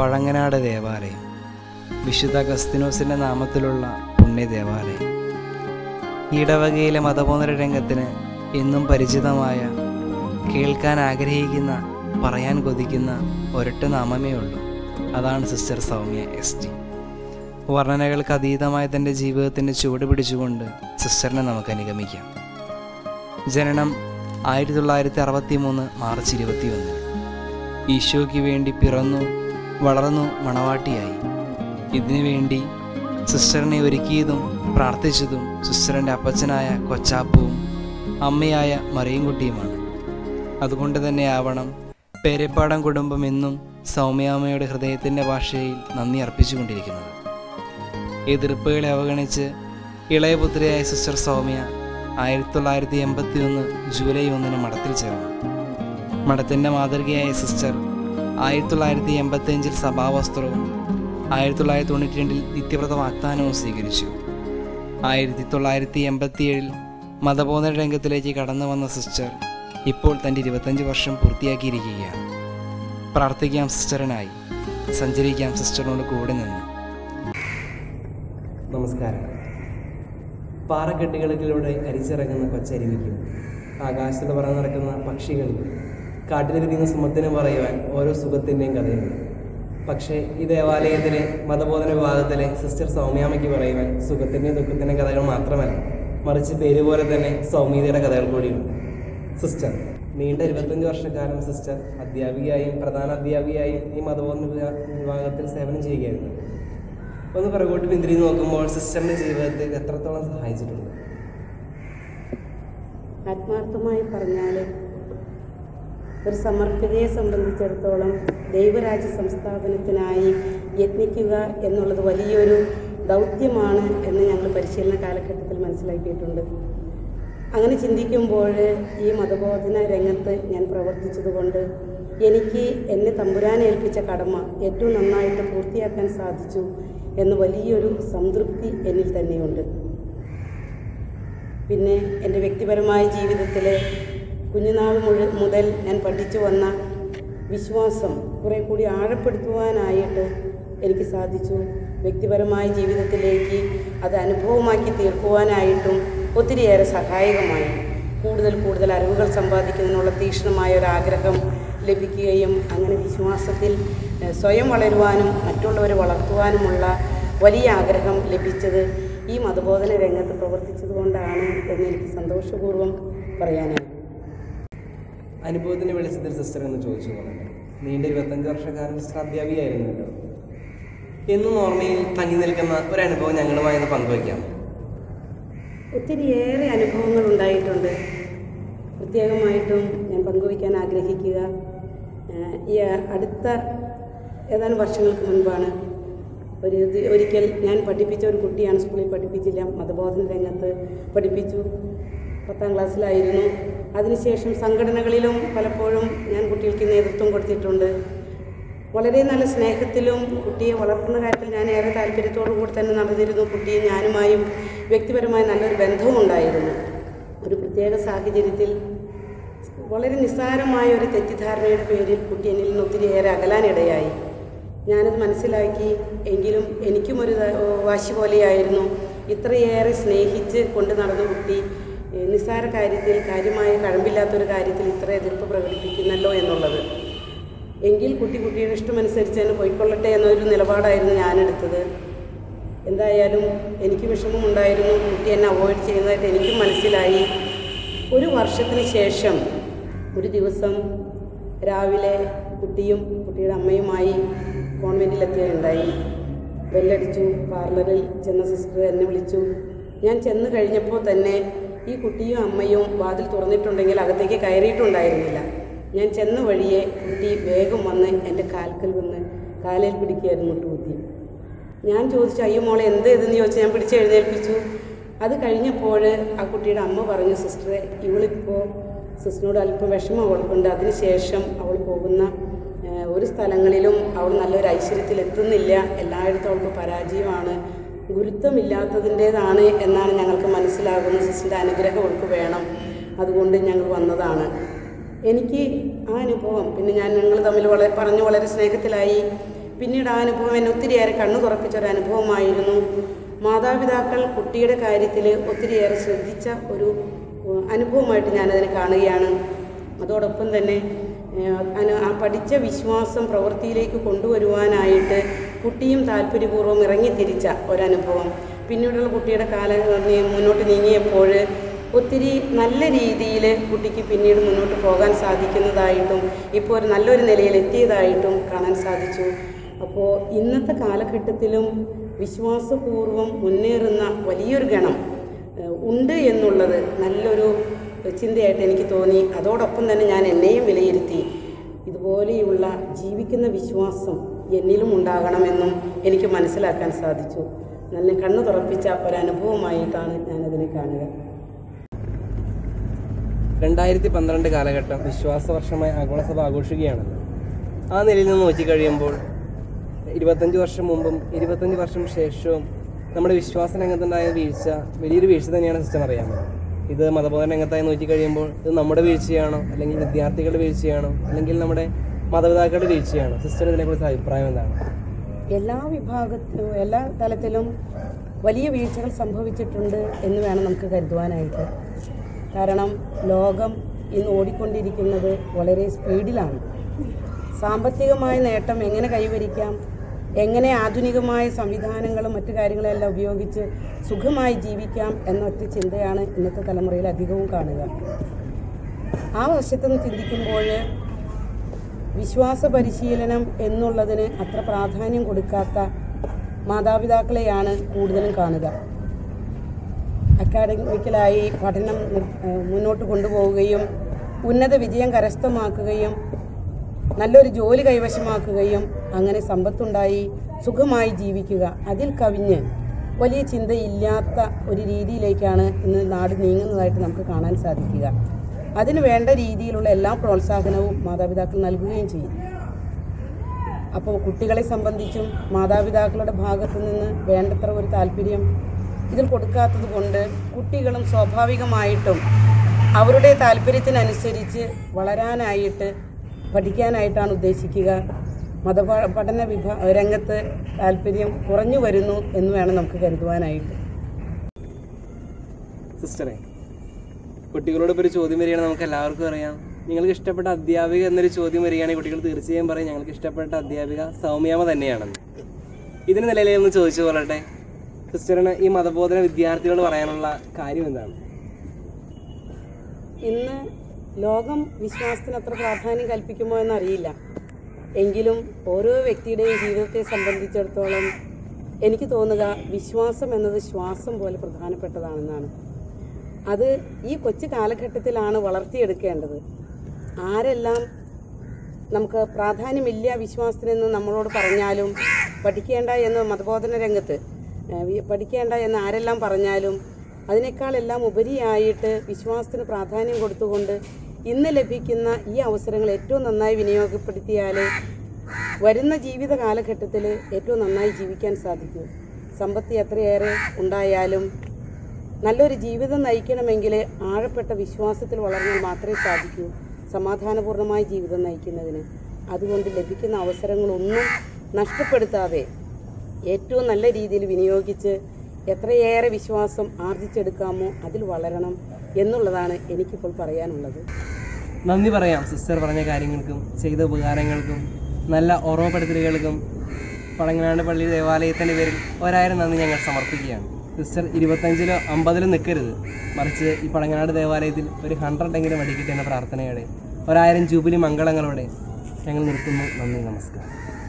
പഴങ്ങനാട് ദേവാലയം വിശുദ്ധ അഗസ്തിനോസിൻ്റെ നാമത്തിലുള്ള പുണ്യ ദേവാലയം ഈ ഇടവകയിലെ മതബോധന രംഗത്തിന് എന്നും പരിചിതമായ കേൾക്കാൻ ആഗ്രഹിക്കുന്ന പറയാൻ കൊതിക്കുന്ന ഒരൊറ്റ നാമമേ ഉള്ളൂ അതാണ് സിസ്റ്റർ സൗമ്യ എസ് ടി വർണ്ണനകൾക്ക് അതീതമായ തൻ്റെ ജീവിതത്തിൻ്റെ ചുവട് പിടിച്ചുകൊണ്ട് സിസ്റ്ററിനെ നമുക്ക് അനുഗമിക്കാം ജനനം ആയിരത്തി തൊള്ളായിരത്തി അറുപത്തി മൂന്ന് മാർച്ച് ഇരുപത്തി ഒന്ന് ഈശോയ്ക്ക് വേണ്ടി പിറന്നു വളർന്നു മണവാട്ടിയായി ഇതിനു വേണ്ടി സിസ്റ്ററിനെ ഒരുക്കിയതും പ്രാർത്ഥിച്ചതും സിസ്റ്ററിൻ്റെ അപ്പച്ചനായ കൊച്ചാപ്പവും അമ്മയായ മറിയൻകുട്ടിയുമാണ് അതുകൊണ്ട് തന്നെ ആവണം പേരെപ്പാടം കുടുംബം എന്നും സൗമ്യാമ്മയുടെ ഹൃദയത്തിൻ്റെ ഭാഷയിൽ നന്ദി അർപ്പിച്ചുകൊണ്ടിരിക്കുന്നത് എതിർപ്പുകളെ അവഗണിച്ച് ഇളയപുത്രിയായ സിസ്റ്റർ സൗമ്യ ആയിരത്തി തൊള്ളായിരത്തി എൺപത്തി ഒന്ന് ജൂലൈ ഒന്നിന് മഠത്തിൽ ചേർന്നു മഠത്തിൻ്റെ മാതൃകയായ സിസ്റ്റർ ആയിരത്തി തൊള്ളായിരത്തി എൺപത്തി അഞ്ചിൽ സഭാവസ്ത്രവും ആയിരത്തി തൊള്ളായിരത്തി തൊണ്ണൂറ്റി രണ്ടിൽ നിത്യവ്രത വാഗ്ദാനവും സ്വീകരിച്ചു ആയിരത്തി തൊള്ളായിരത്തി എൺപത്തിയേഴിൽ മതബോധന രംഗത്തിലേക്ക് കടന്നു വന്ന സിസ്റ്റർ ഇപ്പോൾ തൻ്റെ ഇരുപത്തഞ്ച് വർഷം പൂർത്തിയാക്കിയിരിക്കുകയാണ് പ്രാർത്ഥിക്കാം സിസ്റ്ററിനായി സഞ്ചരിക്കാം സിസ്റ്ററിനോട് കൂടെ നിന്ന് നമസ്കാരം പാറക്കെട്ടുകളിലൂടെ അരിച്ചിറങ്ങുന്ന കൊച്ചരുവിക്കും ആകാശത്ത് പറന്ന് നടക്കുന്ന പക്ഷികൾക്കും കാട്ടിൽ വിരിയുന്ന സുമത്തിനും പറയുവാൻ ഓരോ സുഖത്തിൻ്റെയും കഥയുണ്ട് പക്ഷേ ഈ ദേവാലയത്തിലെ മതബോധന വിഭാഗത്തിലെ സിസ്റ്റർ സൗമ്യാമയ്ക്ക് പറയുവാൻ സുഖത്തിൻ്റെയും ദുഃഖത്തിൻ്റെയും കഥകൾ മാത്രമല്ല മറിച്ച് പേര് പോലെ തന്നെ സൗമ്യതയുടെ കഥകൾ കൂടിയുണ്ട് സിസ്റ്റർ നീണ്ട ഇരുപത്തഞ്ച് വർഷക്കാലം സിസ്റ്റർ അധ്യാപികയായും പ്രധാന അധ്യാപികയായും ഈ മതബോധന വിഭാ- വിഭാഗത്തിൽ സേവനം ചെയ്യുകയായിരുന്നു ഒന്ന് പിറകോട്ട് പിന്തിരിഞ്ഞ് നോക്കുമ്പോൾ സിസ്റ്ററിന്റെ ജീവിതത്തിൽ എത്രത്തോളം സഹായിച്ചിട്ടുണ്ട് ആത്മാർത്ഥമായി പറഞ്ഞാൽ ഒരു സമർപ്പിതയെ സംബന്ധിച്ചിടത്തോളം ദൈവരാജ്യ സംസ്ഥാപനത്തിനായി യത്നിക്കുക എന്നുള്ളത് വലിയൊരു ദൗത്യമാണ് എന്ന് ഞങ്ങൾ പരിശീലന കാലഘട്ടത്തിൽ മനസ്സിലാക്കിയിട്ടുണ്ട് അങ്ങനെ ചിന്തിക്കുമ്പോൾ ഈ മതബോധന രംഗത്ത് ഞാൻ പ്രവർത്തിച്ചതുകൊണ്ട് എനിക്ക് എന്നെ തമ്പുരാൻ ഏൽപ്പിച്ച കടമ ഏറ്റവും നന്നായിട്ട് പൂർത്തിയാക്കാൻ സാധിച്ചു എന്ന് വലിയൊരു സംതൃപ്തി എന്നിൽ തന്നെയുണ്ട് പിന്നെ എൻ്റെ വ്യക്തിപരമായ ജീവിതത്തിൽ കുഞ്ഞുനാൾ മുഴ മുതൽ ഞാൻ പഠിച്ചു വന്ന വിശ്വാസം കുറേ കൂടി ആഴപ്പെടുത്തുവാനായിട്ട് എനിക്ക് സാധിച്ചു വ്യക്തിപരമായ ജീവിതത്തിലേക്ക് അത് അനുഭവമാക്കി തീർക്കുവാനായിട്ടും ഒത്തിരിയേറെ സഹായകമായി കൂടുതൽ കൂടുതൽ അറിവുകൾ സമ്പാദിക്കുന്നതിനുള്ള തീക്ഷ്ണമായ ഒരു ആഗ്രഹം ലഭിക്കുകയും അങ്ങനെ വിശ്വാസത്തിൽ ഏഹ്, സ്വയം വളരുവാനും മറ്റുള്ളവരെ വളർത്തുവാനുമുള്ള വലിയ ആഗ്രഹം ലഭിച്ചത് ഈ മതബോധന രംഗത്ത് പ്രവർത്തിച്ചതുകൊണ്ടാണ് എന്ന് എനിക്ക് സന്തോഷപൂർവ്വം പറയാനാണ് അനുഭവത്തിന്റെ വെളിച്ചത്തിൽ സിസ്റ്റർ എന്ന് ചോദിച്ചു പോകുന്നുണ്ട് നീണ്ട ഇരുപത്തഞ്ച് വർഷക്കാലം സിസ്റ്റർ അധ്യാപികയായിരുന്നല്ലോ എന്നും ഓർമ്മയിൽ തങ്ങി നിൽക്കുന്ന ഒരു അനുഭവം ഞങ്ങളുമായി ഒന്ന് പങ്കുവയ്ക്കാം ഒത്തിരിയേറെ അനുഭവങ്ങൾ ഉണ്ടായിട്ടുണ്ട് പ്രത്യേകമായിട്ടും ഞാൻ പങ്കുവയ്ക്കാൻ ആഗ്രഹിക്കുക ഏഹ്, ഈ അടുത്ത ഏതാനും വർഷങ്ങൾക്ക് മുൻപാണ് ഒരു ഇത് ഒരിക്കൽ ഞാൻ പഠിപ്പിച്ച ഒരു കുട്ടിയാണ് സ്കൂളിൽ പഠിപ്പിച്ചില്ല മതബോധന രംഗത്ത് പഠിപ്പിച്ചു പത്താം ക്ലാസ്സിലായിരുന്നു അതിനുശേഷം സംഘടനകളിലും പലപ്പോഴും ഞാൻ കുട്ടികൾക്ക് നേതൃത്വം കൊടുത്തിട്ടുണ്ട് വളരെ നല്ല സ്നേഹത്തിലും കുട്ടിയെ വളർത്തുന്ന കാര്യത്തിൽ ഞാൻ ഏറെ താല്പര്യത്തോടു കൂടി തന്നെ നടന്നിരുന്നു കുട്ടിയും ഞാനുമായും വ്യക്തിപരമായ നല്ലൊരു ബന്ധവും ഉണ്ടായിരുന്നു ഒരു പ്രത്യേക സാഹചര്യത്തിൽ വളരെ നിസ്സാരമായ ഒരു തെറ്റിദ്ധാരണയുടെ പേരിൽ കുട്ടി എന്നിൽ നിന്ന് ഒത്തിരിയേറെ അകലാനിടയായി ഞാനത് മനസ്സിലാക്കി എങ്കിലും എനിക്കും ഒരു ത- വാശി പോലെയായിരുന്നു ഇത്രയേറെ സ്നേഹിച്ച് കൊണ്ട് നടന്ന കുട്ടി ഏഹ്, നിസ്സാര കാര്യത്തിൽ കാര്യമായ കഴമ്പില്ലാത്തൊരു കാര്യത്തിൽ ഇത്ര എതിർപ്പ് പ്രകടിപ്പിക്കുന്നല്ലോ എന്നുള്ളത് എങ്കിൽ കുട്ടി കുട്ടിയുടെ ഇഷ്ടമനുസരിച്ച് തന്നെ പോയിക്കൊള്ളട്ടെ എന്നൊരു നിലപാടായിരുന്നു ഞാനെടുത്തത് എന്തായാലും എനിക്ക് വിഷമമുണ്ടായിരുന്നു കുട്ടി എന്നെ അവോയ്ഡ് ചെയ്യുന്നതായിട്ട് എനിക്കും മനസ്സിലായി ഒരു വർഷത്തിന് ശേഷം ഒരു ദിവസം രാവിലെ കുട്ടിയും കുട്ടിയുടെ അമ്മയുമായി കോൺവെൻറ്റിലെത്തുകയുണ്ടായി ബെല്ലടിച്ചു പാർലറിൽ ചെന്ന സിസ്റ്റർ എന്നെ വിളിച്ചു ഞാൻ ചെന്ന് കഴിഞ്ഞപ്പോൾ തന്നെ ഈ കുട്ടിയും അമ്മയും വാതിൽ തുറന്നിട്ടുണ്ടെങ്കിൽ അകത്തേക്ക് കയറിയിട്ടുണ്ടായിരുന്നില്ല ഞാൻ ചെന്ന വഴിയെ കുട്ടി വേഗം വന്ന് എൻ്റെ കാൽക്കൽ വന്ന് കാലിൽ പിടിക്കുകയായിരുന്നു മുട്ടുകുത്തി ഞാൻ ചോദിച്ചു അയ്യോ മോളെ എന്ത് ഇതെന്ന് ചോദിച്ചു ഞാൻ പിടിച്ച് എഴുന്നേൽപ്പിച്ചു അത് കഴിഞ്ഞപ്പോൾ ആ കുട്ടിയുടെ അമ്മ പറഞ്ഞു സിസ്റ്ററെ ഇവളിപ്പോൾ സിസ്റ്ററിനോട് അല്പം വിഷമം അവൾക്കുണ്ട് അതിനുശേഷം അവൾ പോകുന്ന ഏഹ്, ഒരു സ്ഥലങ്ങളിലും അവൾ നല്ലൊരു ഐശ്വര്യത്തിൽ എത്തുന്നില്ല എല്ലായിടത്തും അവൾക്ക് പരാജയമാണ് ഗുരുത്വമില്ലാത്തതിൻ്റേതാണ് എന്നാണ് ഞങ്ങൾക്ക് മനസ്സിലാകുന്നത് സിസ്റ്ററിൻ്റെ അനുഗ്രഹം അവൾക്ക് വേണം അതുകൊണ്ട് ഞങ്ങൾ വന്നതാണ് എനിക്ക് ആ അനുഭവം പിന്നെ ഞാൻ ഞങ്ങൾ തമ്മിൽ വളരെ പറഞ്ഞു വളരെ സ്നേഹത്തിലായി പിന്നീട് ആ അനുഭവം എന്നെ ഒത്തിരിയേറെ കണ്ണു തുറപ്പിച്ച ഒരു അനുഭവമായിരുന്നു മാതാപിതാക്കൾ കുട്ടിയുടെ കാര്യത്തിൽ ഒത്തിരിയേറെ ശ്രദ്ധിച്ച ഒരു ഏഹ്, അനുഭവമായിട്ട് ഞാനതിനെ കാണുകയാണ് അതോടൊപ്പം തന്നെ ഏഹ്, അനു- ആ പഠിച്ച വിശ്വാസം പ്രവൃത്തിയിലേക്ക് കൊണ്ടുവരുവാനായിട്ട് കുട്ടിയും താല്പര്യപൂർവ്വം ഇറങ്ങിത്തിരിച്ച ഒരനുഭവം പിന്നീടുള്ള കുട്ടിയുടെ കാലം നീ- മുന്നോട്ട് നീങ്ങിയപ്പോൾ ഒത്തിരി നല്ല രീതിയിൽ കുട്ടിക്ക് പിന്നീട് മുന്നോട്ട് പോകാൻ സാധിക്കുന്നതായിട്ടും ഇപ്പോൾ ഒരു നല്ലൊരു നിലയിൽ എത്തിയതായിട്ടും കാണാൻ സാധിച്ചു അപ്പോൾ ഇന്നത്തെ കാലഘട്ടത്തിലും വിശ്വാസപൂർവ്വം മുന്നേറുന്ന വലിയൊരു ഗണം ഏഹ്, ഉണ്ട് എന്നുള്ളത് നല്ലൊരു ചിന്തയായിട്ട് എനിക്ക് തോന്നി അതോടൊപ്പം തന്നെ ഞാൻ എന്നെയും വിലയിരുത്തി ഇതുപോലെയുള്ള ജീവിക്കുന്ന വിശ്വാസം എന്നിലും ഉണ്ടാകണമെന്നും എനിക്ക് മനസ്സിലാക്കാൻ സാധിച്ചു നല്ല കണ്ണു തുറപ്പിച്ച ഒരനുഭവമായിട്ടാണ് ഞാനതിനെ കാണുക രണ്ടായിരത്തി പന്ത്രണ്ട് കാലഘട്ടം വിശ്വാസ വർഷമായി ആഗോളസഭ ആഘോഷിക്കുകയാണല്ലോ ആ നിലയിൽ നിന്ന് നോക്കിക്കഴിയുമ്പോൾ ഇരുപത്തഞ്ച് വർഷം മുമ്പും ഇരുപത്തഞ്ച് വർഷം ശേഷവും നമ്മുടെ വിശ്വാസ രംഗത്തുണ്ടായ വീഴ്ച വലിയൊരു വീഴ്ച തന്നെയാണ് സിസ്റ്റം അറിയാമോ ഇത് മതബോധന രംഗത്തായി നോക്കിക്കഴിയുമ്പോൾ ഇത് നമ്മുടെ വീഴ്ചയാണോ അല്ലെങ്കിൽ വിദ്യാർത്ഥികളുടെ വീഴ്ചയാണോ അല്ലെങ്കിൽ നമ്മുടെ മാതാപിതാക്കളുടെ വീഴ്ചയാണോ സിസ്റ്റർ ഇതിനെക്കുറിച്ച് അഭിപ്രായം എന്താണ് എല്ലാ വിഭാഗത്തിലും എല്ലാ തലത്തിലും വലിയ വീഴ്ചകൾ സംഭവിച്ചിട്ടുണ്ട് എന്ന് വേണം നമുക്ക് കരുതുവാനായിട്ട് കാരണം ലോകം ഇന്ന് ഓടിക്കൊണ്ടിരിക്കുന്നത് വളരെ സ്പീഡിലാണ് സാമ്പത്തികമായ നേട്ടം എങ്ങനെ കൈവരിക്കാം എങ്ങനെ ആധുനികമായ സംവിധാനങ്ങളും മറ്റു കാര്യങ്ങളെല്ലാം ഉപയോഗിച്ച് സുഖമായി ജീവിക്കാം എന്നൊറ്റ ചിന്തയാണ് ഇന്നത്തെ തലമുറയിൽ അധികവും കാണുക ആ വശത്തുനിന്ന് ചിന്തിക്കുമ്പോൾ വിശ്വാസ പരിശീലനം എന്നുള്ളതിന് അത്ര പ്രാധാന്യം കൊടുക്കാത്ത മാതാപിതാക്കളെയാണ് കൂടുതലും കാണുക അക്കാഡമിക്കലായി പഠനം നി- ഏഹ് മുന്നോട്ട് കൊണ്ടുപോവുകയും ഉന്നത വിജയം കരസ്ഥമാക്കുകയും നല്ലൊരു ജോലി കൈവശമാക്കുകയും അങ്ങനെ സമ്പത്തുണ്ടായി സുഖമായി ജീവിക്കുക അതിൽ കവിഞ്ഞ് വലിയ ചിന്തയില്ലാത്ത ഒരു രീതിയിലേക്കാണ് ഇന്ന് നാട് നീങ്ങുന്നതായിട്ട് നമുക്ക് കാണാൻ സാധിക്കുക അതിന് വേണ്ട രീതിയിലുള്ള എല്ലാ പ്രോത്സാഹനവും മാതാപിതാക്കൾ നൽകുകയും ചെയ്യും അപ്പോൾ കുട്ടികളെ സംബന്ധിച്ചും മാതാപിതാക്കളുടെ ഭാഗത്തു നിന്ന് വേണ്ടത്ര ഒരു താല്പര്യം ഇതിൽ കൊടുക്കാത്തത് കൊണ്ട് കുട്ടികളും സ്വാഭാവികമായിട്ടും അവരുടെ താല്പര്യത്തിനനുസരിച്ച് വളരാനായിട്ട് പഠിക്കാനായിട്ടാണ് ഉദ്ദേശിക്കുക മത പഠന വിഭാ രംഗത്ത് താല്പര്യം കുറഞ്ഞു വരുന്നു എന്ന് വേണം നമുക്ക് കരുതുവാനായിട്ട് സിസ്റ്ററെ കുട്ടികളോട് ഇപ്പോൾ ഒരു ചോദ്യം വരികയാണ് നമുക്ക് എല്ലാവർക്കും അറിയാം നിങ്ങൾക്ക് ഇഷ്ടപ്പെട്ട അധ്യാപിക എന്നൊരു ചോദ്യം വരികയാണെങ്കിൽ കുട്ടികൾ തീർച്ചയായും പറയും ഞങ്ങൾക്ക് ഇഷ്ടപ്പെട്ട അധ്യാപിക സൗമ്യാമ തന്നെയാണെന്ന് ഇതിന് നിലയിൽ ഒന്ന് ചോദിച്ചു പറയട്ടെ സിസ്റ്ററിന് ഈ മതബോധന വിദ്യാർത്ഥികളോട് പറയാനുള്ള കാര്യം എന്താണ് ഇന്ന് ലോകം വിശ്വാസത്തിന് അത്ര പ്രാധാന്യം കൽപ്പിക്കുമോ എന്നറിയില്ല എങ്കിലും ഓരോ വ്യക്തിയുടെയും ജീവിതത്തെ സംബന്ധിച്ചിടത്തോളം എനിക്ക് തോന്നുക വിശ്വാസം എന്നത് ശ്വാസം പോലെ പ്രധാനപ്പെട്ടതാണെന്നാണ് അത് ഈ കൊച്ചു കാലഘട്ടത്തിലാണ് വളർത്തിയെടുക്കേണ്ടത് ആരെല്ലാം നമുക്ക് പ്രാധാന്യമില്ല വിശ്വാസത്തിനെന്ന് നമ്മളോട് പറഞ്ഞാലും പഠിക്കേണ്ട എന്ന് മതബോധന രംഗത്ത് ഏഹ്, വി- പഠിക്കേണ്ട എന്ന് ആരെല്ലാം പറഞ്ഞാലും അതിനേക്കാളെല്ലാം ഉപരിയായിട്ട് വിശ്വാസത്തിന് പ്രാധാന്യം കൊടുത്തുകൊണ്ട് ഇന്ന് ലഭിക്കുന്ന ഈ അവസരങ്ങൾ ഏറ്റവും നന്നായി വിനിയോഗപ്പെടുത്തിയാൽ വരുന്ന ജീവിത കാലഘട്ടത്തിൽ ഏറ്റവും നന്നായി ജീവിക്കാൻ സാധിക്കും സമ്പത്ത് എത്രയേറെ ഉണ്ടായാലും നല്ലൊരു ജീവിതം നയിക്കണമെങ്കിൽ ആഴപ്പെട്ട വിശ്വാസത്തിൽ വളർന്നാൽ മാത്രമേ സാധിക്കൂ സമാധാനപൂർണ്ണമായ ജീവിതം നയിക്കുന്നതിന് അതുകൊണ്ട് ലഭിക്കുന്ന അവസരങ്ങളൊന്നും നഷ്ടപ്പെടുത്താതെ ഏറ്റവും നല്ല രീതിയിൽ വിനിയോഗിച്ച് എത്രയേറെ വിശ്വാസം ആർജിച്ചെടുക്കാമോ അതിൽ വളരണം എന്നുള്ളതാണ് എനിക്കിപ്പോൾ പറയാനുള്ളത് നന്ദി പറയാം സിസ്റ്റർ പറഞ്ഞ കാര്യങ്ങൾക്കും ചെയ്ത ഉപകാരങ്ങൾക്കും നല്ല ഓർമ്മപ്പെടുത്തലുകൾക്കും പഴങ്ങനാട് പള്ളി ദേവാലയത്തിൻ്റെ പേരിൽ ഒരായിരം നന്ദി ഞങ്ങൾ സമർപ്പിക്കുകയാണ് സിസ്റ്റർ ഇരുപത്തഞ്ചിലോ അമ്പതിലോ നിൽക്കരുത് മറിച്ച് ഈ പഴങ്ങനാട് ദേവാലയത്തിൽ ഒരു ഹൺഡ്രഡ് എങ്കിലും അടിക്കട്ടെ എന്ന പ്രാർത്ഥനയോടെ ഒരായിരം ജൂബിലി മംഗളങ്ങളോടെ ഞങ്ങൾ നിർത്തുന്നു നന്ദി നമസ്കാരം